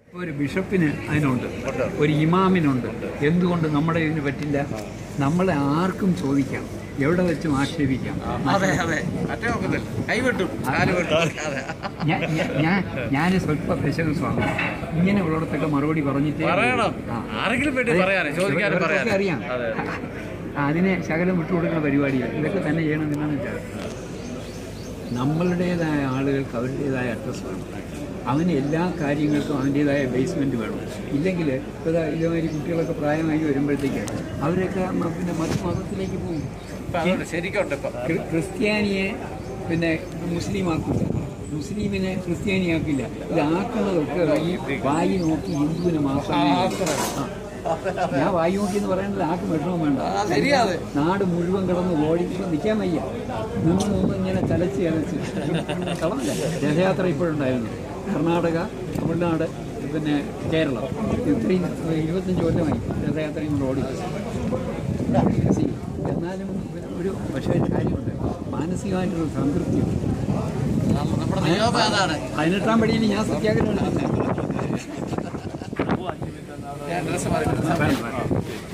ഒരു ബിഷപ്പിന് അതിനുണ്ട് ഒരു ഇമാമിനുണ്ട് എന്തുകൊണ്ട് നമ്മുടെ ഇതിന് പറ്റില്ല നമ്മളെ ആർക്കും ചോദിക്കാം എവിടെ വെച്ചും ആക്ഷേപിക്കാം അതെ അതെ മറ്റേ നോക്കുന്നില്ല കൈ വെട്ടും കാല് വെട്ടും അതെ ഞാൻ ഞാൻ- ഞാൻ ഞാൻ സ്വല്പ പെശക സ്വാമി ഇങ്ങനെ ഉള്ളിടത്തൊക്കെ മറുപടി പറഞ്ഞിട്ട് പറയണം ആരെങ്കിലും വേണ്ടി പറയാനേ ചോദിക്കാനും പറയാനും അറിയാം അതെ അതിനെ ശകലം വിട്ടുകൊടുക്കുന്ന പരിപാടിയാണ് ഇതൊക്കെ തന്നെ ചെയ്യണം എന്നാണ് വെച്ചാൽ നമ്മളുടേതായ ആളുകൾക്ക് അവരുടേതായ അഡ്രസ്സ് വേണം അവന് എല്ലാ കാര്യങ്ങൾക്കും അവൻ്റേതായ ബേസ്മെൻറ്റ് വേണം ഇല്ലെങ്കിൽ ഇപ്പോൾ ദാ ഇതേമാതിരി കുട്ടികളൊക്കെ പ്രായമായി വരുമ്പോഴത്തേക്ക് അവരൊക്കെ മ- പിന്നെ മത മതത്തിലേക്ക് പോകും ഇപ്പൊ അതുകൊണ്ട് ശരിക്കുണ്ട് ഇപ്പൊ ക്രി- ക്രിസ്ത്യാനിയെ പിന്നെ മുസ്ലിം ആക്കില്ല മുസ്ലിമിനെ ക്രിസ്ത്യാനിയാക്കില്ല ഇതാക്കുന്നതൊക്കെ ഈ വായി നോക്കി ഹിന്ദുവിനെ മാത്രമേ ആ. ഞാൻ വായി നോക്കി എന്ന് പറയുന്നത് ആർക്കും വിഷമം വേണ്ട ആ, ശരിയാ അത്. നാട് മുഴുവൻ കിടന്ന് ഓടി ഇപ്പൊ നിൽക്കാൻ വയ്യ നിന്ന് നിന്ന് ഇങ്ങനെ ചലച്ച് ചലച്ച് കളഞ്ഞ രഥയാത്ര ഇപ്പോഴുണ്ടായിരുന്നു കർണാടക തമിഴ്നാട് പിന്നെ കേരളം ഇത്രയും ഇരുപത്തഞ്ച് കൊല്ലമായി രഥയാത്രയും കൊണ്ട് ഓടി See, എന്നാലും ഒരു പക്ഷേ ഒരു കാര്യമുണ്ട് മാനസികമായിട്ടൊരു സംതൃപ്തിയുണ്ട് നമ്മ- നമ്മുടെ നിയോഗം അതാണ് പതിനെട്ടാം പടിയിൽ ഞാൻ സത്യാഗ്രഹം എടുക്കുന്നത് ഞാൻ ഡ്രസ്സ് മാറി